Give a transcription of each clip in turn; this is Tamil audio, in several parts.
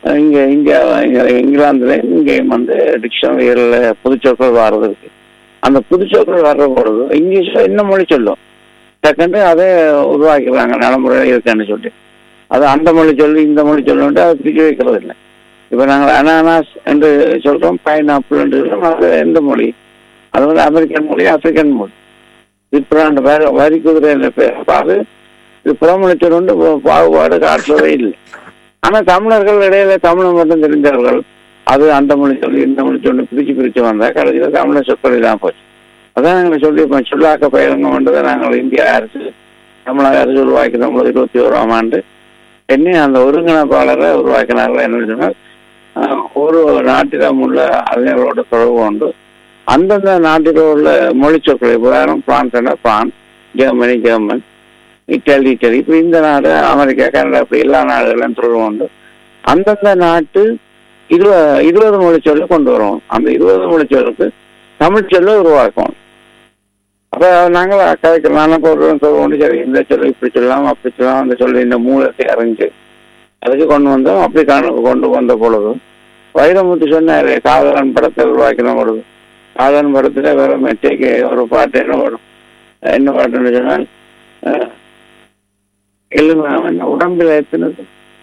இங்க இந்தியா இங்க இங்கிலாந்துல இங்கேயும் வந்து டிக்ஷனரியில் புதுச்சொற்கள் வர்றது இருக்கு அந்த புதுச்சொற்கள் வர்ற பொழுது இங்கிலீஷ்ல என்ன மொழி சொல்லும் செகண்ட் அதை உருவாக்கிடுறாங்க நடைமுறையில் இருக்குன்னு சொல்லி அது அந்த மொழி சொல்லி இந்த மொழி சொல்லுன்ட்டு அதை பிரிக்க வைக்கிறது இல்லை இப்போ நாங்கள் அனானாஸ் என்று சொல்றோம் பைனாப்பிள் என்று சொல்றோம் அது எந்த மொழி அது வந்து அமெரிக்கன் மொழி ஆப்பிரிக்கன் மொழி இப்போ அந்த வரி வரி குதிரை என்ற பேர் அப்ப அது இது புறமொழிச்சல் வந்து பாகுபாடு காட்டுறதே இல்லை ஆனா தமிழர்கள் இடையில தமிழ் மட்டும் தெரிஞ்சவர்கள் அது அந்த மொழி சொல்லி இந்த மொழி சொல்லி பிரிச்சு பிரிச்சு வந்தா கடைசியில் தமிழ் சொற்கள் தான் போச்சு அதான் நாங்கள் சொல்லியிருப்போம் சொல்லாக்க பயிரங்கம் வந்ததை நாங்கள் இந்திய அரசு தமிழக அரசு உருவாக்கி நம்மளது இருபத்தி ஓராம் ஆண்டு என்னை அந்த ஒருங்கிணைப்பாளரை உருவாக்கினார்கள் என்ன சொன்னால் ஆஹ், ஒரு நாட்டிடம் உள்ள அறிஞர்களோட தொடர்பு கொண்டு அந்தந்த நாட்டில் உள்ள மொழி சொற்களை உதாரணம் பிரான்ஸ் பிரான் ஜெர்மனி ஜெர்மன் இட்டாலி இட்டாலி இப்படி இந்த நாடு அமெரிக்கா கனடா இப்படி எல்லா நாடுகளும் தொடர்பு கொண்டு அந்தந்த நாட்டு இருபது இருபது மொழி சொல்ல கொண்டு வருவோம் அந்த இருபது மொழி சொல்லுக்கு தமிழ் சொல்ல உருவாக்குவோம் அப்ப நாங்கள் கதைக்கிறோம் நானும் போடுறோம் சொல்லுவோம் சரி இந்த சொல்லு இப்படி சொல்லலாம் அப்படி சொல்லலாம் அந்த சொல்லு இந்த மூலத்தை அறிஞ்சு அதுக்கு கொண்டு வந்தோம் அப்படி காண- கொண்டு வந்த பொழுது வைரமுத்து சொன்னாரு காதலன் படத்தை உருவாக்கின பொழுது காதலன் படத்துல வேற மெட்டைக்கு ஒரு பாட்டு என்ன வரும் என்ன பாட்டுன்னு சொன்னால் அஹ், எழுதுனா என்ன உடம்பில் எத்தினது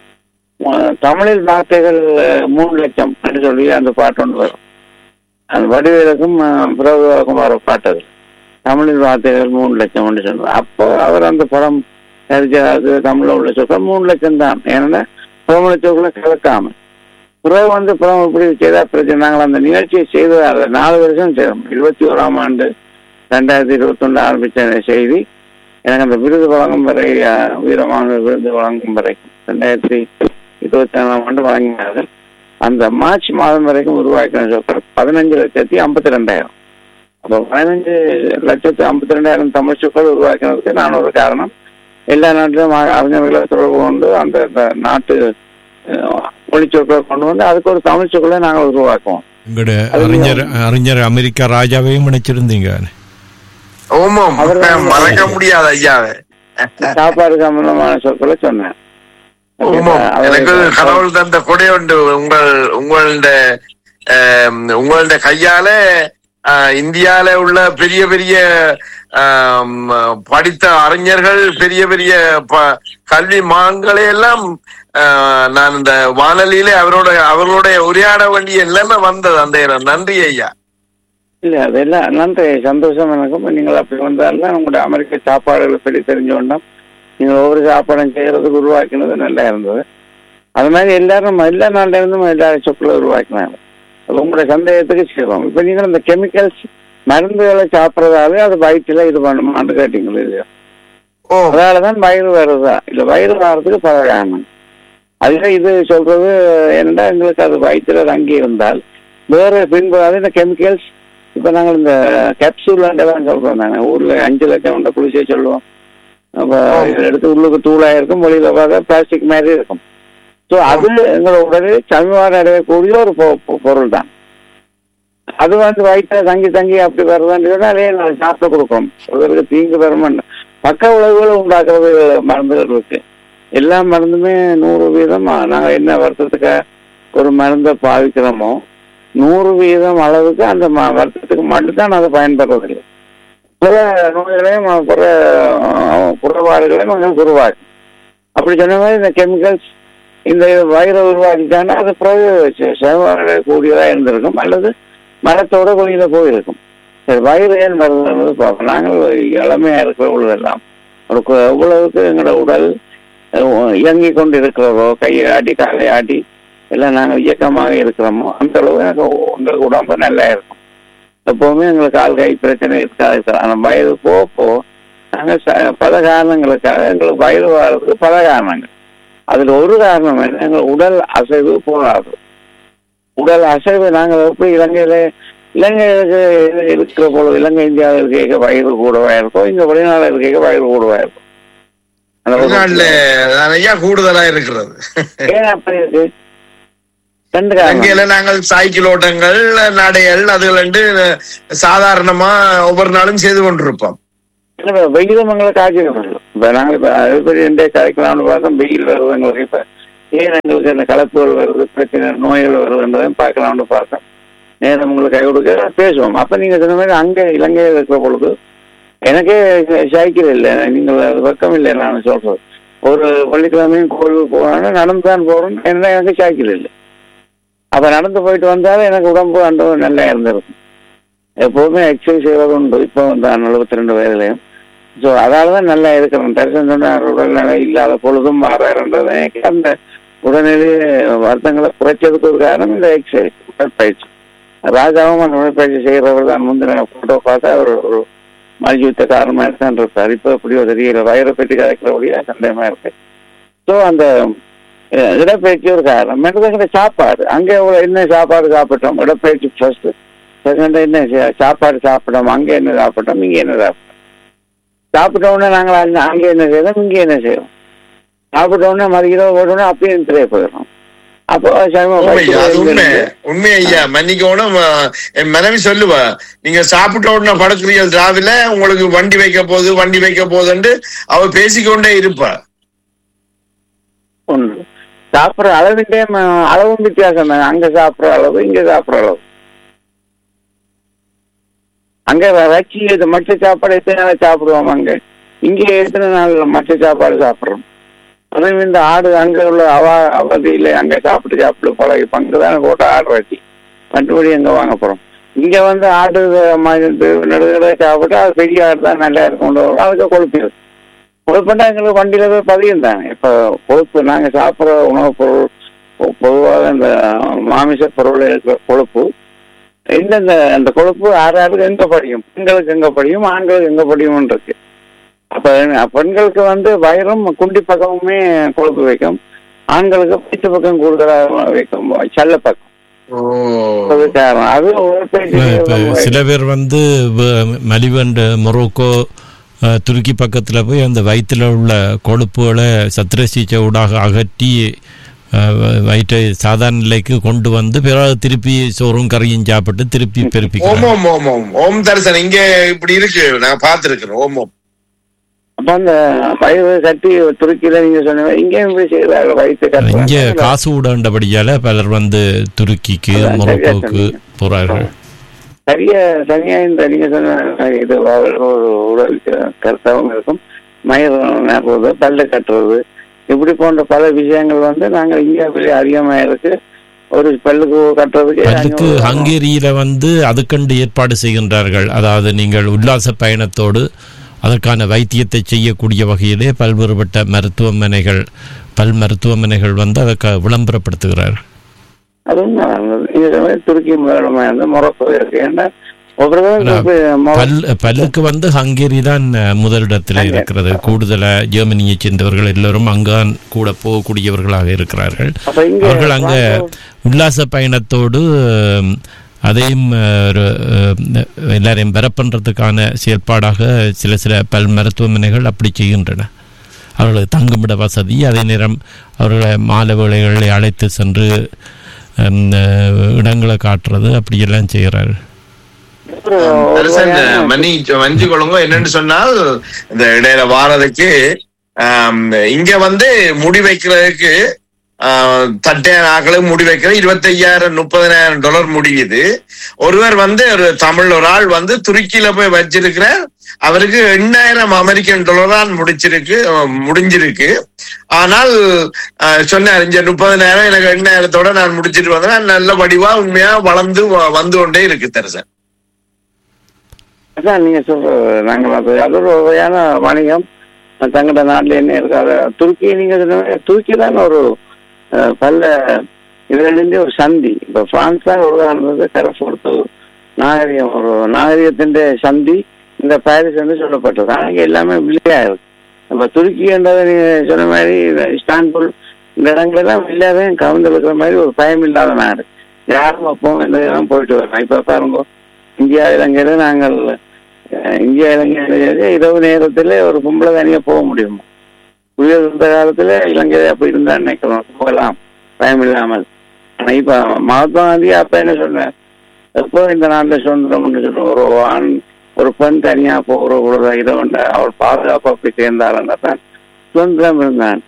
அஹ், தமிழில் வார்த்தைகள் அஹ், மூணு லட்சம் என்று சொல்லி அந்த பாட்டு ஒன்று வரும் அந்த வடிவேலுக்கும் அஹ், பிரபுவாக்கும் வர பாட்டு அது தமிழில் வார்த்தைகள் மூணு லட்சம் என்று சொன்னார் அப்போ அவர் அந்த படம் நடிச்சது தமிழ்ல உள்ள சொற்கள் மூணு லட்சம் தான் ஏன்னா புறமொழி சொற்களை கலக்காம பிறகு வந்து புறம் இப்படி செய்தா பிரச்சனை நாங்கள் அந்த நிகழ்ச்சியை செய்ததால் நாலு வருஷம் செய்தோம் இருபத்தி ஓராம் ஆண்டு ரெண்டாயிரத்தி இருபத்தி ஒன்று ஆரம்பித்த செய்தி எனக்கு அந்த விருது வழங்கும் வரை அஹ், வீரமான விருது வழங்கும் வரை ரெண்டாயிரத்தி இருபத்தி நாலாம் ஆண்டு வழங்கினார்கள் அந்த மார்ச் மாதம் வரைக்கும் உருவாக்கின சொற்கள் பதினஞ்சு லட்சத்தி ஐம்பத்தி ரெண்டாயிரம் அப்போ பதினஞ்சு லட்சத்து ஐம்பத்தி ரெண்டாயிரம் தமிழ் சொற்கள் உருவாக்கினதுக்கு நான் ஒரு காரணம் எல்லா நாட்டிலும் அ- அறிஞர்களை தொடர்பு கொண்டு அந்த அந்த நாட்டு அஹ், மொழி சொற்களை கொண்டு வந்து அதுக்கு ஒரு தமிழ் சொற்களை நாங்கள் உருவாக்குவோம் உங்களோட அது அறிஞர் அறிஞர் அமெரிக்கா ராஜாவையும் நினைச்சிருந்தீங்க ஓமம் அவர்தான் மறக்க முடியாது ஐயாவே சாப்பாடு சம்பந்தமான சொற்களை சொன்னேன் ஓமம் அவர் எனக்கு கடவுள் தந்த கொடை உண்டு உங்கள் உங்களோட உங்களோட கையால ஆஹ், இந்தியால உள்ள பெரிய பெரிய ஆம், படித்த அறிஞர்கள் பெரிய பெரிய ப- கல்வி மான்களை எல்லாம் ஆஹ், நான் இந்த வானொலியில அவரோட அவர்களோட உரையாட வேண்டிய எல்லாமே வந்தது அந்த இடம். நன்றி ஐயா இல்ல அதெல்லாம் நன்றி சந்தோஷம் எனக்கும் நீங்கள் அப்படி வந்தாலும் உங்களுடைய அமெரிக்க சாப்பாடுகளை பற்றி தெரிஞ்ச வேண்டாம் நீங்கள் ஒவ்வொரு சாப்பாடும் செய்யறதுக்கு உருவாக்கினது நல்லா இருந்தது அது மாதிரி எல்லாரும் எல்லா நாள்ல இருந்தும் எல்லா சொற்களை உருவாக்கினாங்க அது உங்களுடைய சந்தேகத்துக்கு செய்வோம் இப்ப நீங்கள் இந்த கெமிக்கல்ஸ் மருந்துகளை சாப்பிட்றதாலே அது வயிற்றுல இது பண்ணுமான்னு கேட்டீங்களா இல்லையா ஓ அதனாலதான் வயிறு வருதா இல்ல வயிறு வர்றதுக்கு பல காரணம் அதுல இது சொல்றது என்னடா எங்களுக்கு அது வயிற்றுல தங்கி இருந்தால் வேற பின்பு அது இந்த கெமிக்கல்ஸ் இப்ப நாங்கள் இந்த கேப்சூல் தான் சொல்றோம் நாங்க ஊர்ல அஞ்சு லட்சம் உண்ட குளிச்சே சொல்லுவோம் அப்ப இதை எடுத்து உள்ளுக்கு தூளா இருக்கும் வெளியில பார்த்தா பிளாஸ்டிக் மாதிரி இருக்கும் ஸோ அது எங்களோட உடலில் சமீபாடு அடையக்கூடிய ஒரு பொ- பொ- பொருள் தான் அது வந்து வயிற்றுல தங்கி தங்கி அப்படி வருதுன்னு சொன்னா அதே நாங்கள் சாப்பிட்டு கொடுக்கணும் ஒருவருக்கு தீங்கு வருமான்னு பக்க விளைவுகளை உண்டாக்குறது மருந்துகள் இருக்கு எல்லா மருந்துமே நூறு வீதம் நாங்கள் என்ன வருத்தத்துக்கு ஒரு மருந்தை பாவிக்கிறோமோ நூறு வீதம் அளவுக்கு அந்த ம- வருத்தத்துக்கு மட்டும்தான் அதை பயன்படுறதில்லை பிற நோய்களையும் பிற அஹ், குறைபாடுகளையும் கொஞ்சம் உருவாக்கும் அப்படி சொன்ன மாதிரி இந்த கெமிக்கல்ஸ் இந்த வயிறை உருவாக்கிட்டாங்கன்னா அது பிறகு செ- செவ்வாழை கூடியதாக இருந்திருக்கும் அல்லது மரத்தோட வெளியில போயிருக்கும் சரி வயிறு ஏன் வருதுன்றது பார்ப்போம் நாங்கள் இளமையா இருக்கிற உள்ளதெல்லாம் ஒரு கு- எவ்வளவுக்கு எங்களோட உடல் அஹ், இயங்கிக் கொண்டு இருக்கிறதோ கையை ஆட்டி காலை ஆட்டி எல்லாம் நாங்கள் இயக்கமாக இருக்கிறோமோ அந்த அளவு எனக்கு எங்களுக்கு உடம்பு நல்லா இருக்கும் எப்பவுமே எங்களுக்கு கால் கை பிரச்சனை இருக்காது சார் ஆனால் வயது போக போக நாங்கள் ச- பல காரணங்களுக்காக எங்களுக்கு வயது வர்றதுக்கு பல காரணங்கள் அதுல ஒரு காரணம் என்ன எங்கள் உடல் அசைவு போகாது உடல் அசைவு நாங்கள் எப்படி இலங்கையில இலங்கையில இருக்கிற பொழுது இலங்கை இந்தியாவில் இருக்க வயிறு கூடவா இருக்கும் இங்க வெளிநாடு இருக்க வயிறு கூடவா இருக்கும் அந்த ஒரு- வெளிநாட்டுல தான் ஐயா கூடுதலா இருக்கிறது ஏன் அப்படி இருக்கு ரெண்டு காரணம் இலங்கையில நாங்கள் சைக்கிள் ஓட்டங்கள் நடைகள் அதுகள் சாதாரணமா ஒவ்வொரு நாளும் செய்து கொண்டிருப்போம் இல்ல, வெயிலும் எங்களுக்கு காய்ச்சல் வரும் இப்ப நாங்க இப்ப அதுபடி ரெண்டே கரைக்கலாம்னு பார்த்தோம் வெயில் வருது எங்களுக்கு இப்ப ஏன் எங்களுக்கு அந்த கலப்புகள் வருது பிரச்சனை நோய்கள் வருதுன்றதையும் பார்க்கலாம்னு பார்த்தேன் நேரம் உங்களுக்கு கை கொடுக்க பேசுவோம் அப்ப நீங்க சொன்ன மாதிரி அங்க இலங்கையில் இருக்கிற பொழுது எனக்கே சைக்கிள் இல்லை நீங்கள் அது வெக்கம் இல்லை நான் சொல்றது ஒரு வெள்ளிக்கிழமையும் கோயிலுக்கு போனாலும் நடந்து தான் போறோம் என்ன எனக்கு சைக்கிள் இல்லை அப்ப நடந்து போயிட்டு வந்தாலும் எனக்கு உடம்பு அந்த நல்லா இருந்திருக்கும் எப்போதுமே எக்ஸசைஸ் செய்வது உண்டு இப்போ தான் எழுபத்தி ரெண்டு வயதுலையும் ஸோ அதால தான் நல்லா இருக்கிறேன் தரிசனம் சொன்னார் உடல்நிலை இல்லாத பொழுதும் மாறாருன்றது எனக்கு அந்த உடல்நிலை வருத்தங்களை குறைச்சதுக்கு ஒரு காரணம் இந்த எக்ஸசைஸ் உடற்பயிற்சி ராஜாவும் அந்த உடற்பயிற்சி செய்கிறவர் தான் முந்தின போட்டோ பார்த்தா அவர் ஒரு மல்யுத்த காரணமாக தான் இருப்பார் இப்போ எப்படியோ தெரியல வயிறை பற்றி கதைக்கிறபடியா சந்தேகமா இருக்கு ஸோ அந்த அஹ், இடப்பெயர்ச்சி ஒரு காரணம் மனிதங்கிட்ட சாப்பாடு அங்கே எவ்வளவு என்ன சாப்பாடு சாப்பிட்டோம் இடப்பெயர்ச்சி ஃபர்ஸ்ட் செகண்ட் என்ன சா- சாப்பாடு சாப்பிட்டோம் அங்கே என்ன சாப்பிட்டோம் இங்கே என்ன சாப்பிட்டோம் சாப்பிட்ட உடனே நாங்கள் அங்க அங்கே என்ன செய்யறோம் இங்கே என்ன செய்யறோம் சாப்பிட்ட உடனே மதிக்கிறோம் ஓடணும் அப்பயே திரைய போயிடுறோம் அப்போ சமீப உண்மை ஐயா, அது உண்மை பயிற்சி உண்மை ஐயா மன்னிக்கணும் அஹ், என் மனைவி சொல்லுவா நீங்க சாப்பிட்ட உடனே படுக்கிறீர்கள் டிராவில உங்களுக்கு வண்டி வைக்க போகுது வண்டி வைக்க போகுதுன்னு அவ பேசிக்கொண்டே இருப்பா ஒன்று சாப்பிட்ற அளவிட்டே ம- அளவும் வித்தியாசம் தான் அங்க சாப்பிட்ற அளவு இங்க சாப்பிட்ற அளவு அங்க வ- வச்சு இது மற்ற சாப்பாடு எத்தனை நாள் சாப்பிடுவோம் அங்க இங்க எத்தனை நாள் மற்ற சாப்பாடு சாப்பிடுறோம் அதுவும் இந்த ஆடு அங்க உள்ள அவ அவதியில அங்க சாப்பிட்டு சாப்பிட்டு பழகி பங்கு தான் போட்டு ஆடு வச்சு மற்றபடி எங்க வாங்க போறோம் இங்க வந்து ஆடு நடுகளை சாப்பிட்டு அது பெரிய ஆடு தான் நல்லா இருக்கும் அதுக்கு கொழுப்பு கொழுப்புனா எங்களுக்கு வண்டியில போய் பதியம் தானே இப்ப கொழுப்பு நாங்க சாப்பிட்ற உணவுப் பொருள் பொ- பொதுவாக இந்த மாமிச பொருள் இருக்கிற கொழுப்பு எந்தெந்த அந்த கொழுப்பு ஆறு ஆளுக்கு எங்க படியும் பெண்களுக்கு எங்க படியும் ஆண்களுக்கு எங்க படியும் இருக்கு அப்ப என்ன- பெண்களுக்கு வந்து வயிறும் குண்டி பக்கமுமே கொழுப்பு வைக்கும் ஆண்களுக்கு பீச்சு பக்கம் கூடுதலாக வைக்கும் சல்ல பக்கம் அது காரணம் அது உடற்பயிற்சி இப்ப சில பேர் வந்து வ- மலிவண்டு மொரோக்கோ அஹ், துருக்கி பக்கத்தில் போய் அந்த வயிற்றில் உள்ள கொழுப்புகளை சத்திர சிகிச்சை ஊடாக அகற்றி அஹ், வ- வயிற்றை சாதாரண நிலைக்கு கொண்டு வந்து பிறகு திருப்பி சோறும் கறியும் சாப்பிட்டு திருப்பி ஓம் பெருப்பிக்கிறாங்க ஓம் ஓம் ஓம் ஓம் தரிசனம் இங்க இப்படி இருக்கு நான் பார்த்திருக்கிறேன் ஓம் ஓம் அப்ப அந்த வயிறு கட்டி துருக்கியில நீங்க சொன்ன மாதிரி இங்கேயும் போய் செய்யறாங்க வயிற்று இங்க கட்டுறாங்க காசு உடண்டபடியால பலர் வந்து துருக்கிக்கு அதான் சரியா மொரோக்கோவுக்கு சொன்னீங்க. போறார்கள் சரியா சரியா இந்த நீங்க சொன்ன இது ஒரு உடல் கருத்தாகவும் இருக்கும் மயிர் நடுறது பல்லு கட்டுறது இப்படி போன்ற பல விஷயங்கள் வந்து நாங்க இந்தியாவிலே அதிகமா இருக்கு ஒரு பல்லுக்கு கட்டுறதுக்கு அதுக்கு அஞ்சூறு ஹங்கேரியில வந்து அதுக்கண்டு ஏற்பாடு செய்கின்றார்கள் அதாவது நீங்கள் உல்லாச பயணத்தோடு அதற்கான வைத்தியத்தை செய்யக்கூடிய வகையிலே பல்வேறுபட்ட மருத்துவமனைகள் பல் மருத்துவமனைகள் வந்து அதை க- விளம்பரப்படுத்துகிறார் அது உண்மைதான். நீங்க சொன்ன மாதிரி துருக்கி முதலமா இருந்து மொரோக்கோ இருக்கு ஏன்னா ஒவ்வொரு ஆனா, மொரோ பல் பல்லுக்கு வந்து ஹங்கேரி தான் அஹ், முதலிடத்தில் ஹங்கேரி. இருக்கிறது கூடுதலா ஜெர்மனியை சேர்ந்தவர்கள் எல்லோரும் அங்கான் கூட போகக்கூடியவர்களாக இருக்கிறார்கள் அப்ப இங்க அவர்கள் அங்க உல்லாச பயணத்தோடு அஹ், அதையும் அஹ், ஒரு, அஹ், எல்லாரையும் பெற பண்றதுக்கான செயற்பாடாக சில சில பல் மருத்துவமனைகள் அப்படி செய்கின்றன அவர்களுக்கு தங்குமிட வசதி அதே நேரம் அவர்களை மாலை வேளைகளை அழைத்து சென்று ஹம், அஹ், இடங்களை காட்டுறது அப்படியெல்லாம் செய்கிறார்கள் ஒரு ஒரு தரிசன் வகையான- மன்னி மஞ்சு கொள்ளுங்க என்னன்னு சொன்னால் இந்த இடையில வாரதுக்கு ஆம், இங்க வந்து முடி வைக்கிறதுக்கு ஆஹ், தட்டையான ஆக்களுக்கு முடி வைக்கிறது இருபத்தையாயிரம் முப்பதனாயிரம் டாலர் முடியுது ஒருவர் வந்து ஒரு தமிழ் ஒரு ஆள் வந்து துருக்கியில போய் வச்சிருக்கிறார் அவருக்கு எண்ணாயிரம் அமெரிக்கன் டாலர் தான் முடிச்சிருக்கு அஹ், முடிஞ்சிருக்கு ஆனால் ஆஹ், சொன்னார் இங்க முப்பதனாயிரம் எனக்கு எண்ணாயிரத்தோட நான் முடிச்சிட்டு வந்தேன் நல்ல வடிவா உண்மையா வளர்ந்து வ- வந்து கொண்டே இருக்கு தரிசன் அதான் நீங்க சொல்றது நாங்கள் அது அது ஒரு வகையான வணிகம் தங்கட நாட்டுல என்ன இருக்காது துருக்கி நீங்க சொன்ன மாதிரி துருக்கி தான் ஒரு அஹ், பல இதுலேருந்து ஒரு சந்தி இப்ப பிரான்ஸ் தான் ஒரு காரணத்து கரஃபோர்த்து நாகரிகம் ஒரு நாகரிகத்தின் சந்தி இந்த பாரிஸ் வந்து சொல்லப்பட்டது ஆனா இங்க எல்லாமே வில்லையா இருக்கு இப்ப துருக்கின்றதை நீங்க சொன்ன மாதிரி இந்த இஸ்தான்புல் இந்த இடங்களெல்லாம் வில்லாவே கவர்ந்து இருக்கிற மாதிரி ஒரு பயம் இல்லாத நாடு யாரும் அப்போ இந்த இதெல்லாம் போயிட்டு வரலாம் இப்ப பாருங்க இந்தியா இலங்கையில நாங்கள் அஹ், இந்தியா இலங்கையில இரவு நேரத்துல ஒரு பொம்பளை தனியா போக முடியும் உயர் இருந்த காலத்துல இலங்கையில அப்படி இருந்தா நினைக்கிறோம் போகலாம் பயம் இல்லாமல் ஆனா இப்ப மகாத்மா காந்தி அப்ப என்ன சொன்னார் எப்போ இந்த நாட்டுல சுதந்திரம்னு சொல்றோம் ஒரு ஆண் ஒரு பெண் தனியா போகிற ஒரு இதை வந்து அவள் பாதுகாப்பு அப்படி சேர்ந்தாலும் தான் சுதந்திரம் இருந்தான்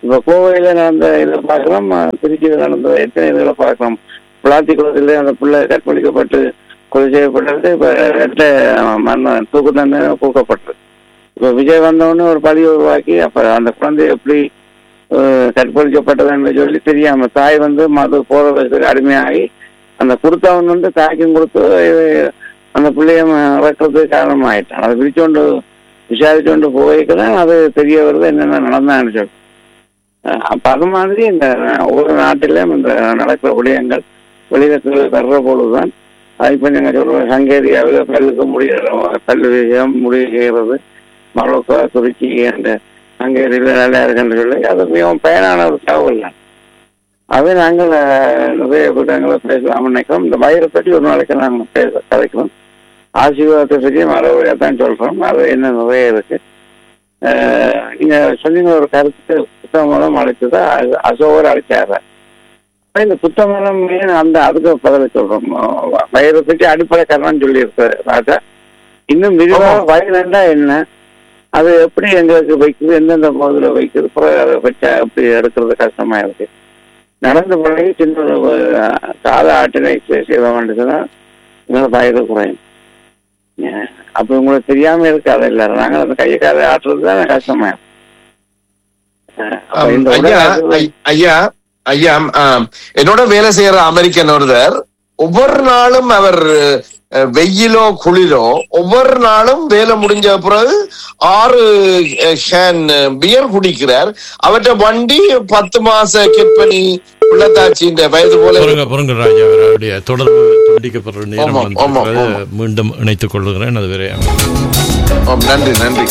இப்ப கோவையில நடந்த இதை பார்க்கலாம் திருச்சியில் நடந்த எத்தனை இதில் பார்க்கலாம் பிளாத்தி குளத்தில் அந்த பிள்ளை கற்பழிக்கப்பட்டு கொலை செய்யப்பட்டது இப்ப ரெட்ட மரண தூக்கு தண்டனை கூக்கப்பட்டது இப்ப விஜய் வந்தவொடனே ஒரு பழி உருவாக்கி அப்ப அந்த குழந்தை எப்படி அஹ், கற்பழிக்கப்பட்டதுன்னு சொல்லி தெரியாம தாய் வந்து மது போறதுக்கு அடிமையாகி அந்த கொடுத்தவன் வந்து தாய்க்கும் கொடுத்து இது அந்த பிள்ளைய இறக்கிறதுக்கு காரணமாயிட்டான் அதை பிரிச்சோண்டு விசாரிச்சோண்டு போய்க்குதான் அது தெரிய வருது என்னென்ன நடந்தான்னு சொல்லி அஹ் அப்ப அது மாதிரி இந்த ஒவ்வொரு நாட்டிலும் இந்த நடக்கிற விடயங்கள் வெளியிடத்தில் வர்ற பொழுதுதான் அது இப்ப நீங்க சொல்ற ஹங்கேரியாவில் பல்லுக்கு முடிகிற பல்லு விஷயம் முடிகிறது மரோக்கோ துருக்கி அந்த ஹங்கேரியில் நல்லா இருக்குன்னு சொல்லி அது மிகவும் பயனான ஒரு தகவல் தான் அதை நாங்கள் அஹ், நிறைய விடங்களை பேசலாம் நினைக்கிறோம் இந்த வயிறை பற்றி ஒரு நாளைக்கு நாங்கள் பேச கதைக்கிறோம் ஆசீர்வாதத்தை பற்றி மறுபடியாக தான் சொல்றோம் அது என்ன நிறைய இருக்கு அஹ், நீங்க சொன்னீங்க ஒரு கருத்து புத்தகம் அழைச்சதா அசோகர் அழைச்சாரு அப்ப இந்த புத்தகம் ஏன் அந்த அதுக்கு பதில் சொல்றோம் அஹ், வயிறை பற்றி அடிப்படை காரணம் சொல்லி இருக்காரு ராஜா இன்னும் விரிவாக ஆமா. வயிறுண்டா என்ன அது எப்படி எங்களுக்கு வைக்குது எந்தெந்த பகுதியில் வைக்குது அப்புறம் அதை வச்சா எப்படி எடுக்கிறது கஷ்டமா இருக்கு நடந்த பிறகு சின்ன ஒரு அஹ், சாதா ஆட்டினை செய்த வேண்டியதுன்னா எங்களை வயிறு குறையும் ஏன், அப்ப உங்களுக்கு தெரியாம இருக்காது இல்ல நாங்கள் அந்த கையை காலை ஆட்டுறது தான் கஷ்டமா இருக்கும். அஹ், அப்ப ஆம், இந்த ஐயா உடல் ஐ- ஐயா ஐயா ஆம், என்னோட வேலை செய்யற அமெரிக்கன் ஒருத்தர் ஒவ்வொரு நாளும் அவர் அஹ், வெயிலோ குளிரோ ஒவ்வொரு நாளும் வேலை முடிஞ்ச பிறகு ஆறு கேன் பியர் குடிக்கிறார் அவற்றை வண்டி பத்து மாச கெட்பனி பிள்ளைத்தாச்சின்ற வயது போல பொருங்க பொருங்க ராஜா அவருடைய தொடர்பு துண்டிக்கப்படுற நேரம் ஆமாம், ஆமாம், வந்திருக்கிறது. ஆமாம். மீண்டும் இணைத்துக் கொள்கிறேன் அது வரை ஆம், நன்றி நன்றி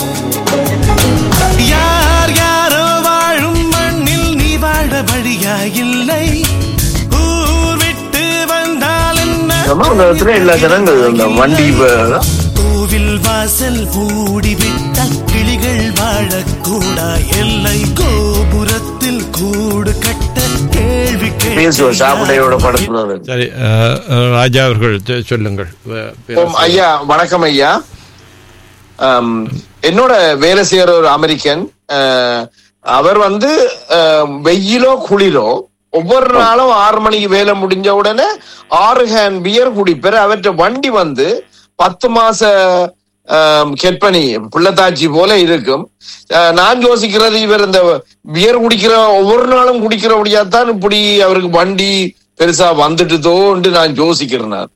யார் யாரோ வாழும் மண்ணில் நீ வாழ வழியா இல்லை ஊர் விட்டு வந்தால் என்ன சமூகத்துல எல்லா ஜனங்கள் அந்த வண்டி வ- கோவில் வாசல் மூடிவிட்டால் கிளிகள் வாழக்கூடா எல்லை கோபுரத்தில் கூடு கட்ட கேள்வி பேசுவ சாப்பிடையோட படத்துல சரி அஹ், அஹ், ராஜா அவர்கள் சொ- சொல்லுங்கள் வ- ஓம், பேராசிரியர். ஐயா வணக்கம் ஐயா ஆம், என்னோட வேலை செய்யற ஒரு அமெரிக்கன் அஹ், அவர் வந்து அஹ், வெயிலோ குளிரோ ஒவ்வொரு நாளும் ஆறு மணிக்கு வேலை முடிஞ்ச உடனே ஆறு ஹேன் பியர் குடிப்பார் அவற்றை வண்டி வந்து பத்து மாச ஆம், கெட்பனி பிள்ளைத்தாச்சி போல இருக்கும் அஹ், நான் யோசிக்கிறது இவர் இந்த பியர் குடிக்கிற ஒவ்வொரு நாளும் குடிக்கிறபடியாத்தான் இப்படி அவருக்கு வண்டி பெருசா வந்துட்டுதோன்னு நான் யோசிக்கிறேன் நான்.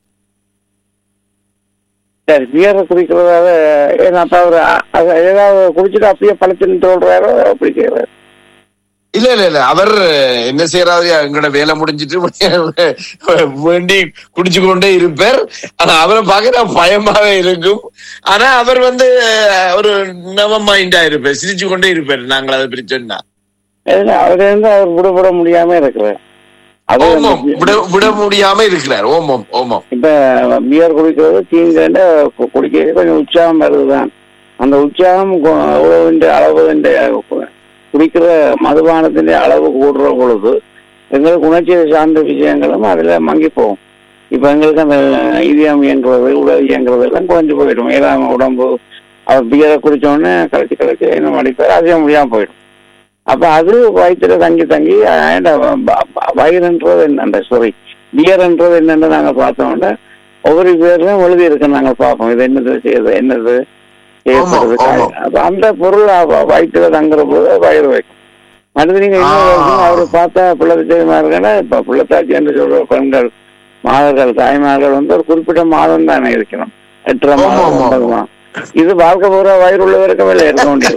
சரி பியரை குடிக்கிறதால ஏன்னா அப்ப அவரு அ- அது ஏதாவது குடிச்சிட்டு அப்படியே பழச்சுன்னு சொல்றாரோ அப்படி செய்யறாரு இல்ல இல்ல இல்ல அவர் என்ன செய்யறாரு எங்களோட வேலை முடிஞ்சிட்டு வேண்டி குடிச்சு கொண்டே இருப்பார் ஆனா அவரை பார்க்க நான் பயமாவே இருக்கும் ஆனா அவர் வந்து ஒரு நவ மைண்டா இருப்பார் சிரிச்சு கொண்டே இருப்பார் நாங்கள் அதை பற்றி சொன்னா ஏன்னா அவரு இருந்து அவர் விடுபட முடியாம இருக்கிறார் அது ஓமம் விட விட முடியாம இருக்கிறார் ஓமம் ஓமம் இப்ப பியர் குடிக்கிறது தீங்கண்ட குடிக்க கொஞ்சம் உற்சாகம் வருதுதான் அந்த உற்சாகம் கு- உணவிന്റെ அளவுന്റെ குடிக்கிற மதுபானத்தின் அளவு கூடுற பொழுது எங்களுக்கு உணர்ச்சி சார்ந்த விஷயங்களும் அதுல மங்கி போகும் இப்ப எங்களுக்கு அந்த இதயம் இயங்குறது உடல் இயங்குறது எல்லாம் குறைஞ்சு போயிடும் ஏதாவது உடம்பு அவர் பியரை குடிச்ச உடனே கழிச்சு கழிச்சு இன்னும் அடிப்பார் அசைய முடியாம போயிடும் அப்ப அது வயிற்றுல தங்கி தங்கி and வ- வ- வயிறுன்றது என்ன சாரி பியர்ன்றது என்னன்னு நாங்க பார்த்தோம்னா ஒவ்வொரு பேர்லயும் எழுதி இருக்கு நாங்க பார்ப்போம் இது என்னது செய்யுது என்னது செய்யப்படுது ஆமா, ஆமா. அப்ப அந்த பொருள் அவ- வயிற்றுல தங்குற போது வயிறு வைக்கும் அடுத்து நீங்க இன்னொரு ஆ. விஷயம் அவரு பார்த்தா பிள்ளை தெரியுமா இருக்குன்னா இப்ப பிள்ளைத்தாச்சி என்று சொல்ற பெண்கள் மாதர்கள் தாய்மார்கள் வந்து ஒரு குறிப்பிட்ட மாதம் தானே இருக்கணும் எட்டரை ஆமா, மாதம் ஆமா. ஒன்பது மாதம் இது வாழ்க்கை பூரா வயிறு உள்ளவருக்கு வெளியே இருக்க வேண்டியது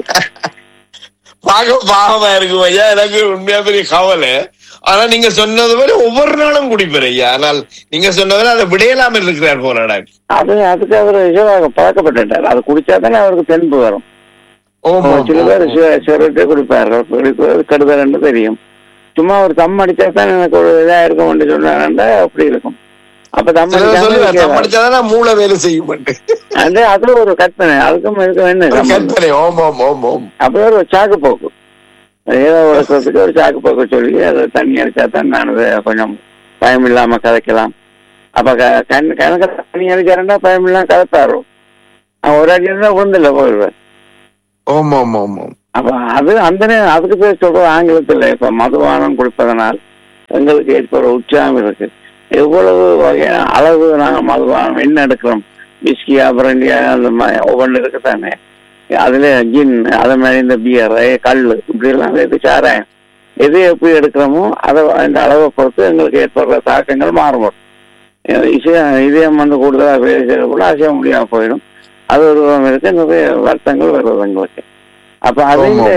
பார்க்க பாவமா இருக்கும் ஐயா எனக்கு உண்மையா பெரிய கவலை ஆனா நீங்க சொன்னது மாதிரி ஒவ்வொரு நாளும் குடிப்பார் ஐயா ஆனால் நீங்க சொன்னதுல அதை விடையலாம இருக்கிறார் போலடா அது அதுக்கு அவர் இதுவாக பழக்கப்பட்டுட்டார் அது குடிச்சா தானே அவருக்கு தென்பு வரும் ஓமம் சில பேர் ஓமம். சிகரெட்டே குடிப்பார்கள் குடிப்பது கெடுதல்னு தெரியும் சும்மா ஒரு தம் அடிச்சா தான் எனக்கு ஒரு இதா இருக்கும் சொன்னாங்கன்னா அப்படி இருக்கும் அப்ப தம் சிலர் சொல்லுவார் அடிச்சா தம் அடிச்சாதான் மூளை வேலை செய்யும் மாட்டேன் அது அது ஒரு கற்பனை அதுக்கும் இதுக்கும் என்ன சம்பந்தம்? கற்பனை ஓமம் ஓமம் அப்ப ஒரு சாக்கு போக்கு ஏதோ உடக்கிறதுக்கு ஒரு சாக்கு போக்கு சொல்லி அதை தண்ணி அடிச்சா தான் நான் அதை கொஞ்சம் பயம் இல்லாம கதைக்கலாம் அப்ப க- கண் கணக்கு தண்ணி அடிச்சாருன்னா பயம் இல்லாம கதைப்பாரு அவன் ஒரு அடி இருந்தா விழுந்துல போயிடுவேன் ஓமம் ஓமம் அப்ப அது அந்த நே- அதுக்கு பேர் சொல்றது ஆங்கிலத்தில் இப்ப மதுபானம் குடிப்பதனால் எங்களுக்கு ஏற்படுற உற்சாகம் இருக்கு எவ்வளவு வகையான அளவு நாங்க மதுபானம் என்ன எடுக்கிறோம் விஸ்கியா பிரண்டியா அந்த மாதிரி ஒவ்வொன்று இருக்குதானே அதுல ஜின் அதே மாதிரி இந்த பியர் கல் இப்படி எல்லாம் எது சாராயம் எது எப்படி எடுக்கிறோமோ அதை அந்த அளவை பொறுத்து எங்களுக்கு ஏற்படுற தாக்கங்கள் மாறுபடும் இசையம் இதயம் வந்து கூடுதலாக வேலை செய்யக்கூட அசைய முடியாம போயிடும் அது ஒரு விதம் இருக்கு நிறைய வருத்தங்கள் வருவது எங்களுக்கு அப்ப அது ஆமா,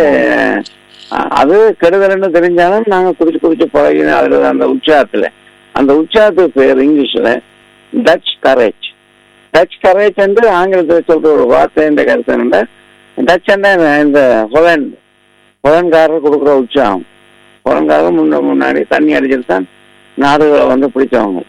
அஹ், அது கெடுதல்னு தெரிஞ்சாலும் நாங்க குடிச்சு குடிச்சு பழகின அதுல அந்த உற்சாகத்துல அந்த உற்சாகத்துக்கு பேர் இங்கிலீஷ்ல டச் கரேஜ் டச் கரேஜ் என்று ஆங்கிலத்தில் சொல்ற ஒரு வார்த்தை என்ற கருத்து என்ன டச் என்ன இந்த ஹொலண்ட் ஹொலண்ட்காரர் கொடுக்குற உற்சாகம் ஹொலண்ட்காரர் முன்ன முன்னாடி தண்ணி அடிச்சிட்டு தான் நாடுகளை வந்து பிடிச்சவங்க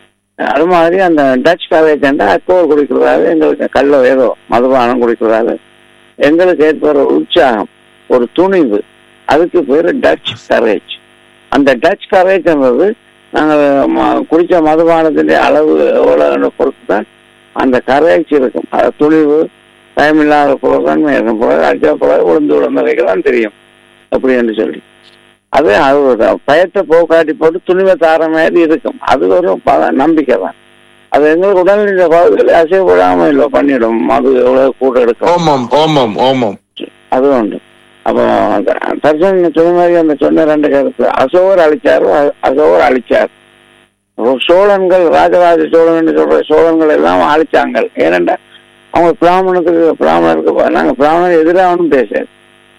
அது மாதிரி அந்த டச் கரேஜ் என்ற அக்கோல் குடிக்கிறதால எங்களுக்கு கல்ல ஏதோ மதுபானம் குடிக்கிறதால எங்களுக்கு ஏற்படுற உற்சாகம் ஒரு துணிவு அதுக்கு பேர் டச் கரேஜ் அந்த டச் கரேஜ் என்பது நாங்கள் ம- குடிச்ச மதுபானத்தின் அளவு எவ்வளவு பொறுத்து தான் அந்த கரேஜ் இருக்கும் அது துணிவு டைம் இல்லாத பொருள்தான் இருக்கும் பிறகு அடிச்ச பிறகு உளுந்து விழுந்த தான் தெரியும் அப்படி என்று சொல்லி அது அது ஒரு பயத்தை போக்காட்டி போட்டு துணிவை தார மாதிரி இருக்கும் அது ஒரு ப- நம்பிக்கை தான் அது எங்களுக்கு உடல்நிலை பகுதியில் அசைப்படாம இல்லை பண்ணிடும் மது எவ்வளவு கூட எடுக்கும் ஓமம் ஓமம் ஓமம் அது உண்டு அப்போ அந்த தர்சன் சொன்ன மாதிரி அந்த சொன்ன ரெண்டு கருத்து அசோகர் அழிச்சாரு அ- அசோகர் அழிச்சார் அப்போ சோழன்கள் ராஜராஜ சோழன் சொல்ற சோழன்கள் எல்லாம் அழிச்சாங்க ஏனென்றா அவங்க பிராமணத்துக்கு பிராமணருக்கு ப- நாங்க பிராமணர் எதிராகணும் பேசாது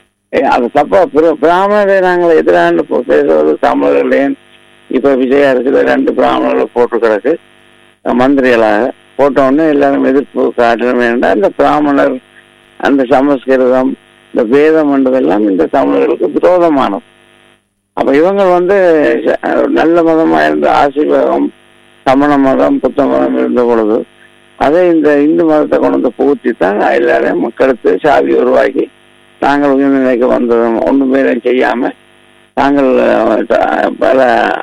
அது தப்பா பிர- பிராமணரை நாங்கள் எதிரான பேசுவது தமிழர்கள் ஏன் இப்ப விஜய அரசுல ரெண்டு பிராமணர்களை போட்டு கிடக்கு மந்திரிகளாக போட்ட உடனே எல்லாரும் எதிர்ப்பு காட்டணும் வேண்டாம் இந்த பிராமணர் அந்த சமஸ்கிருதம் இந்த வேதம் என்றதெல்லாம் இந்த தமிழர்களுக்கு விரோதமானது அப்ப இவங்க வந்து ச- நல்ல மதமா இருந்த ஆசீர்வாதம் சமண மதம் புத்த மதம் இருந்த பொழுது அதை இந்த இந்து மதத்தை கொண்டு வந்து புகுத்தி தான் எல்லாரையும் மக்களுக்கு சாவி உருவாக்கி நாங்கள் உயர்நிலைக்கு வந்ததும் ஒன்றும் பேரை செய்யாம நாங்கள் அஹ், த- பல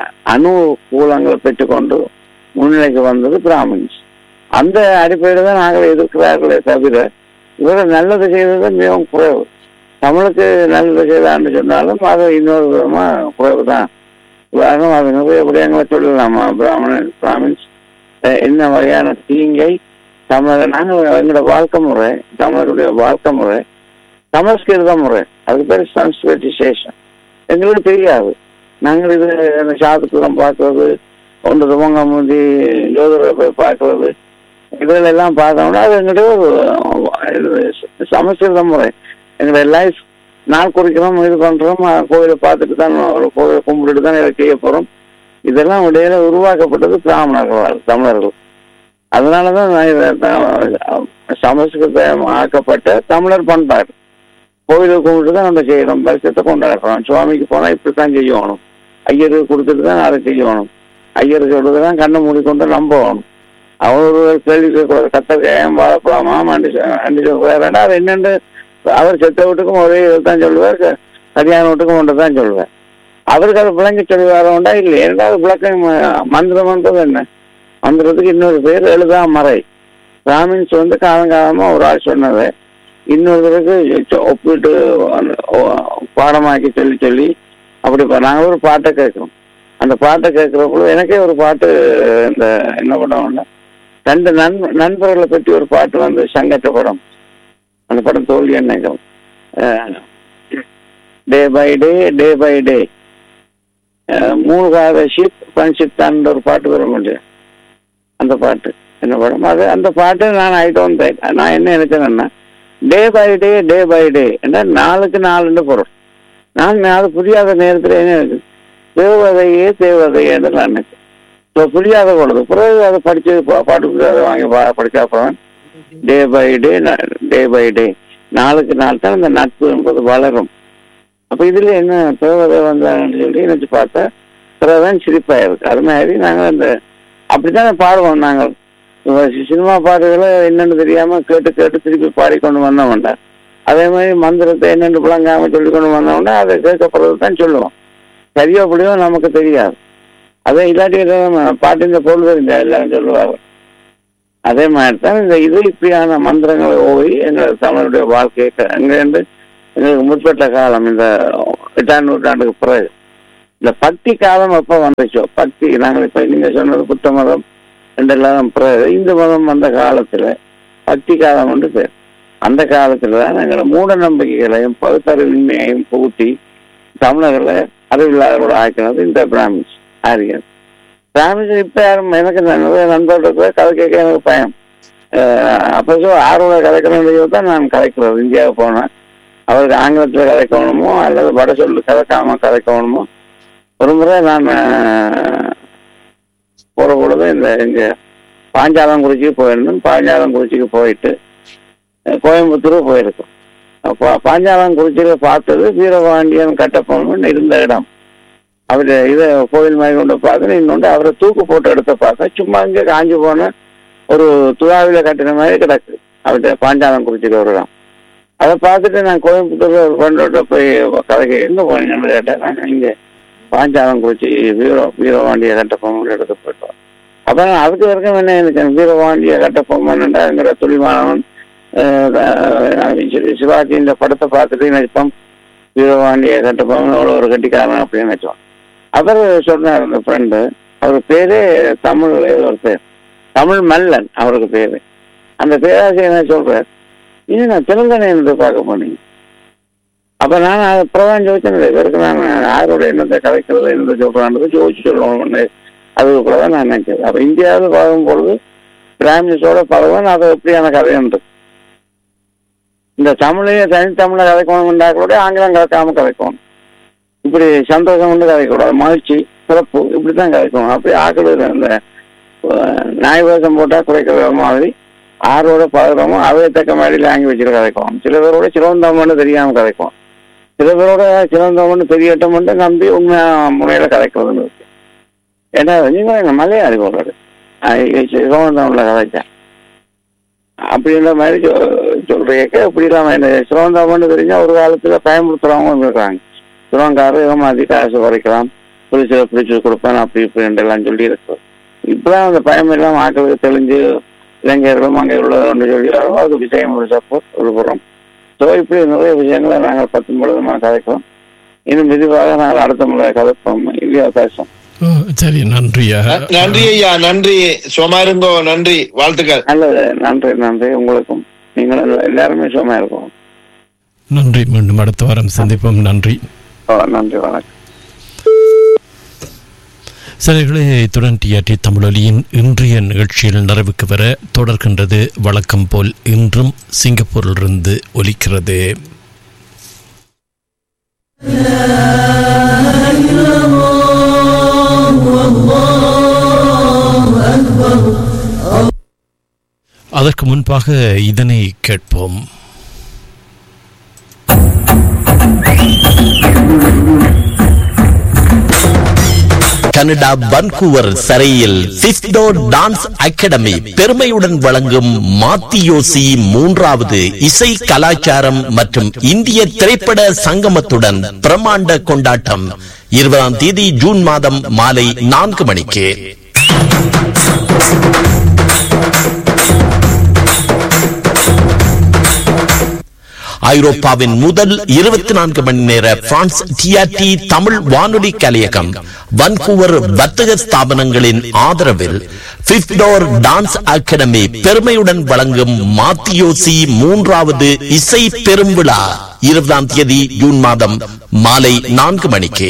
அனுகூலங்களை பெற்றுக்கொண்டு முன்னிலைக்கு வந்தது பிராமின்ஸ் அந்த அடிப்படையில் தான் நாங்கள் எதிர்க்கிறார்களே தவிர இவர்கள் நல்லது செய்தது மிகவும் குறைவு தமிழுக்கு நல்லது செய்தான்னு சொன்னாலும் அது இன்னொரு விதமா குறைவு தான் உதாரணம் அது நிறைய விடயங்களை சொல்லலாமா பிராமணன் பிராமின்ஸ் அஹ், என்ன வகையான தீங்கை தமிழர் நாங்கள் எங்களோட வாழ்க்கை முறை தமிழருடைய வாழ்க்கை முறை சமஸ்கிருத முறை அதுக்கு பேர் சன்ஸ்கிருட்டிசேஷன் எங்களுக்கு தெரியாது நாங்கள் இது இந்த சாதுக்குளம் பார்க்கறது ஒன்று துவங்க முந்தி ஜோதிடரை போய் பார்க்கறது இதுல எல்லாம் பார்த்தோம்னா அது எங்களுடைய ஒரு இது சமஸ்கிருத முறை எங்களுடைய லைஃப் நாள் குறிக்கிறோம் இது பண்றோம் அஹ் கோயிலை பார்த்துட்டு தான் ஒரு கோயிலை கும்பிட்டுட்டு தான் இதை செய்ய போறோம் இதெல்லாம் இடையில உருவாக்கப்பட்டது பிராமணர்களால் தமிழர்கள் அதனாலதான் நான் இதை தான் சமஸ்கிருதம் ஆக்கப்பட்ட தமிழர் பண்பாடு கோயிலுக்கு கும்பிட்டு தான் நம்ம செய்யறோம் வருஷத்தை கொண்டாடுறோம் சுவாமிக்கு போனா இப்படித்தான் செய்யணும் ஐயருக்கு கொடுத்துட்டு தான் அதை செய்யணும் ஐயர் சொல்றது தான் கண்ணை மூடிக்கொண்டு நம்பணும் அவர் ஒரு கேள்வி கேட்கக்கூடாது கத்தக்காயம் வாழப்படாமா அண்டி அண்டி சொல்றாரு அது என்னென்று அவர் செத்த வீட்டுக்கும் ஒரே தான் சொல்லுவார் க- கல்யாண வீட்டுக்கும் ஒன்று தான் சொல்லுவார் அவருக்கு அதை விளங்கி சொல்லுவார உண்டா இல்லை இரண்டாவது விளக்கம் ம- மந்திரம்ன்றது என்ன மந்திரத்துக்கு இன்னொரு பேர் எழுதா மறை பிராமின்ஸ் வந்து காலங்காலமா ஒரு ஆள் சொன்னது இன்னொருத்தருக்கு சொ- ஒப்பிட்டு அந்த- ஓ- பாடமாக்கி சொல்லி சொல்லி அப்படி ப- நாங்க ஒரு பாட்டை கேட்கிறோம் அந்த பாட்டை கேட்கிறப்போ எனக்கே ஒரு பாட்டு இந்த என்ன படம் ரெண்டு நண் நண்பர்களை பற்றி ஒரு பாட்டு வந்து சங்கட்ட படம் அந்த படம் தோல்வி என்னைக்கும் day by day day by day மூழ்காத ஷிப் ஃப்ரெண்ட்ஷிப் தான் ஒரு பாட்டு வர முடியும் அந்த பாட்டு என்ன படம் அது அந்த பாட்டு நான் ஐ டோன்ட் நான் என்ன நினைச்சேன்னா டே பை டே டே பை டே என்ற நாளுக்கு நாலுன்னு பொருள் நான் அது புரியாத நேரத்தில் என்ன இருக்கு தேவதையே தேவதையே என்று நான் நினைச்சேன் இப்போ புரியாத பொழுது பிறகு அதை படிச்சு பா- பாட்டு புரியாத வாங்கி பா- படிச்சா அப்புறம் டே பை டே டே பை டே நாளுக்கு நாள் தான் அந்த நட்பு என்பது வளரும் அப்ப இதுல என்ன தேவதை வந்தாங்கன்னு சொல்லி நினைச்சு பார்த்தா பிறகுதான் சிரிப்பா இருக்கு அது மாதிரி நாங்கள் அந்த அப்படித்தானே பாடுவோம் நாங்கள் இப்ப சி- சினிமா பாட்டுகளை என்னன்னு தெரியாம கேட்டு கேட்டு திருப்பி பாடிக்கொண்டு வந்தோம்டா அதே மாதிரி மந்திரத்தை என்னென்னு விளங்காம சொல்லி கொண்டு வந்தோம்னா அதை கேட்கப்படுறது தான் சொல்லுவோம் சரியோ அப்படியோ நமக்கு தெரியாது அதே இல்லாட்டி ஏதாவது பாட்டு இந்த பொருள் தெரிஞ்ச எல்லாரும் சொல்லுவாங்க அதே மாதிரி தான் இந்த இது இப்படியான மந்திரங்களை ஓய் எங்கள் தமிழுடைய வாழ்க்கையை க- அங்கிருந்து எங்களுக்கு முற்பட்ட காலம் இந்த எட்டாம் நூற்றாண்டுக்கு பிறகு இந்த பக்தி காலம் எப்ப வந்துச்சோ பக்தி நாங்கள் இப்ப நீங்க சொன்னது புத்த மதம் ரெண்டெல்லாம் பிறகு இந்து மதம் வந்த காலத்துல பக்தி காலம் வந்து பேர் அந்த காலத்துல தான் நாங்கள் மூட நம்பிக்கைகளையும் பகுத்தறிவின்மையையும் புகுத்தி தமிழர்களை அறிவில்லாதவரோட ஆக்கினது இந்த பிராமின்ஸ் ஆரியன் பிராமின்ஸ் இப்ப யாரும் எனக்கு நல்லது நண்பர்களுக்கு கதை கேட்க எனக்கு பயம் அஹ் அப்போ so ஆர்வல கதைக்கணும் தான் நான் கதைக்கிறது இந்தியாவுக்கு போனேன் அவருக்கு ஆங்கிலத்தில் கதைக்கணுமோ அல்லது வட சொல்லு கதைக்காம கதைக்கணுமோ ஒரு முறை நான் அஹ், போற பொழுது இந்த இங்க பாஞ்சாலங்குறிச்சிக்கு போயிருந்தேன் பாஞ்சாலங்குறிச்சிக்கு போயிட்டு அஹ், கோயம்புத்தூர் போயிருக்கோம் அப்போ பாஞ்சாலங்குறிச்சியில் பார்த்தது வீரபாண்டியன் கட்டப்பொம்மன் இருந்த இடம் அவர் இதை கோவில் மாதிரி கொண்டு பார்த்தேன் இன்னொன்று அவரை தூக்கு போட்டு எடுத்த பார்த்தேன் சும்மா இங்கே காஞ்சு போன ஒரு துவாவில கட்டின மாதிரி கிடக்கு அவர்கிட்ட பாஞ்சாலங்குறிச்சியில் ஒரு இடம் அதை பார்த்துட்டு நான் கோயம்புத்தூர்ல ஒரு ஃப்ரெண்டோட போய் கதைக்கு எங்க போனீங்கன்னு கேட்டேன் நான் இங்க பாஞ்சாலங்குறிச்சி வீர வீரபாண்டிய கட்டபொம்மன் எடுத்து போயிட்டோம் அப்ப நான் அதுக்கு வரைக்கும் என்ன எனக்கு வீரபாண்டிய கட்டபொம்மன்ங்கிற துளிமானவன் சிவாஜியின் படத்தை பார்த்துட்டு நினைப்போம் வீரபாண்டிய கட்டபொம்மன் அவ்வளோ ஒரு கட்டிக்காரன் அப்படின்னு நினைச்சோம் அவர் சொன்னார் அந்த ஃப்ரெண்டு அவர் பேரே தமிழ் ஏதோ ஒரு பேர் தமிழ் மல்லன் அவருக்கு பேரு அந்த பேராசிரியர் என்ன சொல்றார் இது நான் தெலுங்கனை என்று பார்க்க போனீங்க அப்ப நான் அது பிரதான் ஜோதிச்சேன் இவருக்கு நான் யாரோட என்னத்தை கதைக்கிறது என்ன சொல்றான்றது ஜோதிச்சு சொல்லணும்னு அதுக்கு கூட தான் நான் நினைச்சது அப்ப இந்தியாவில் பழகும் பொழுது பிராமின்ஸோட பழகுவேன் அது எப்படியான கதைன்றது இந்த தமிழையே தனித்தமிழை கதைக்கணும்னா கூட ஆங்கிலம் கதைக்காம கதைக்கணும் இப்படி சந்தோஷம் வந்து கதைக்கூடாது மகிழ்ச்சி சிறப்பு இப்படித்தான் கதைக்கணும் அப்படி ஆக்கள் இந்த அஹ், நாய் வேஷம் போட்டா குறைக்கிற மாதிரி ஆரோட பழகிறோமோ அவை தக்க மாதிரி லாங்குவேஜில் கதைக்கும் சில பேரோட சிறந்தவங்கன்னு தெரியாம கதைக்கும் சில பேரோட சிறந்தவங்கன்னு தெரியட்டோம்னு நம்பி உண்மையா முறையில கதைக்கிறதுன்னு இருக்கு ஏன்னா நீங்க எங்க மலையாளி போடுறாரு சிறந்தவங்கள கதைச்சேன் அப்படின்ற மாதிரி சொ- சொல்றீங்க இப்படி இல்லாம என்ன சிறந்தவங்கன்னு தெரிஞ்சா ஒரு காலத்துல பயன்படுத்துறவங்க இருக்காங்க சிறவங்காரர் ஏமாத்தி காசு குறைக்கலாம் பிடிச்ச பிடிச்சு கொடுப்பேன் அப்படி இப்படின்னு எல்லாம் சொல்லி இருக்கு இப்பதான் அந்த பயம் எல்லாம் ஆக்களுக்கு தெளிஞ்சு இளைஞர்களும் அங்கே உள்ளதுன்னு சொல்லி வரோம் அது விஷயம் ஒரு சப்போர்ட் ஒரு புறம் ஸோ இப்படி நிறைய விஷயங்களை நாங்கள் பத்து முழுவதுமாக கதைக்கிறோம் இன்னும் மெதுவாக நாங்கள் அடுத்த முறை கதைப்போம் இல்லையா பேசுவோம் ஓ, சரி நன்றியா ந- நன்றி ஐயா நன்றி சும்மா இருங்கோ நன்றி வாழ்த்துக்கள் நல்லது நன்றி நன்றி உங்களுக்கும் நீங்களும் எல்லாருமே சும்மா இருக்கும் நன்றி மீண்டும் அடுத்த வாரம் சந்திப்போம் நன்றி ஓ நன்றி வணக்கம் சிலைகளே இத்துடன் டிஆர்டி தமிழொலியின் இன்றைய நிகழ்ச்சியில் நிறைவுக்கு வர தொடர்கின்றது வழக்கம் போல் இன்றும் சிங்கப்பூரிலிருந்து ஒலிக்கிறது அதற்கு முன்பாக இதனை கேட்போம் கனடா வன்கூவர் சரையில் சிஸ்டோ டான்ஸ் அகாடமி பெருமையுடன் வழங்கும் மாத்தியோசி மூன்றாவது இசை கலாச்சாரம் மற்றும் இந்திய திரைப்பட சங்கமத்துடன் பிரமாண்ட கொண்டாட்டம் இருபதாம் தேதி ஜூன் மாதம் மாலை நான்கு மணிக்கு ஐரோப்பாவின் முதல் இருபத்தி நான்கு மணி நேர பிரான்ஸ் டிஆர்டி தமிழ் வானொலி கலையகம் வன்கூவர் வர்த்தக ஸ்தாபனங்களின் ஆதரவில் பிப்டோர் டான்ஸ் அகாடமி பெருமையுடன் வழங்கும் மாத்தியோசி மூன்றாவது இசை பெரும்விழா இருபதாம் தேதி ஜூன் மாதம் மாலை நான்கு மணிக்கு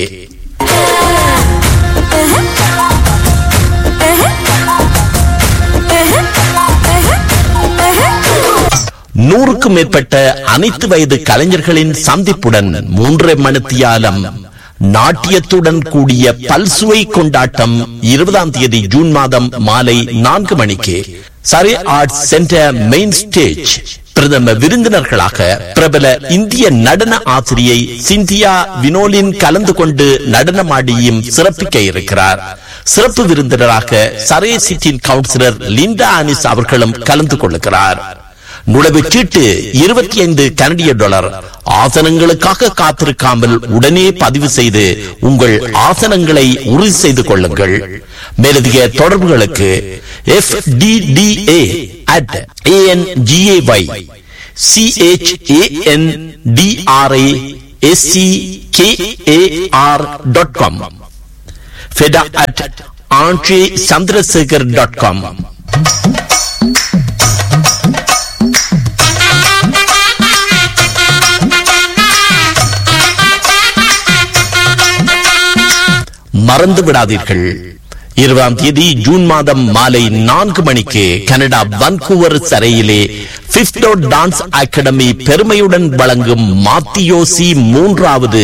நூறுக்கும் மேற்பட்ட அனைத்து வயது கலைஞர்களின் சந்திப்புடன் மூன்றரை மணித்தியாலம் நாட்டியத்துடன் கூடிய பல்சுவை கொண்டாட்டம் இருபதாம் தேதி ஜூன் மாதம் மாலை நான்கு மணிக்கு Surrey arts centre main stage பிரதம விருந்தினர்களாக பிரபல இந்திய நடன ஆசிரியை சிந்தியா வினோலின் கலந்து கொண்டு நடனமாடியும் சிறப்பிக்க இருக்கிறார் சிறப்பு விருந்தினராக சரே சிட்டின் கவுன்சிலர் லிண்டா ஆனிஸ் அவர்களும் கலந்து கொள்ளுகிறார் நுழைவுச் சீட்டு இருபத்தி ஐந்து கனடிய டாலர் ஆசனங்களுக்காக காத்திருக்காமல் உடனே பதிவு செய்து உங்கள் ஆசனங்களை உறுதி செய்து கொள்ளுங்கள் மேலதிக தொடர்புகளுக்கு F D D A at ஏஎன்ஜிஏஒய் சிஹெச்ஏஎன்டிஆர்ஏ SC KAR dot com ஃபெடா at Andre Chandrasekhar dot com மறந்து விடாதீர்கள் இருபதாம் தேதி ஜூன் மாதம் மாலை நான்கு மணிக்கு கனடா வன்கூவர் சரையிலே பிப்டோ டான்ஸ் அகாடமி பெருமையுடன் வழங்கும் மாத்தியோசி மூன்றாவது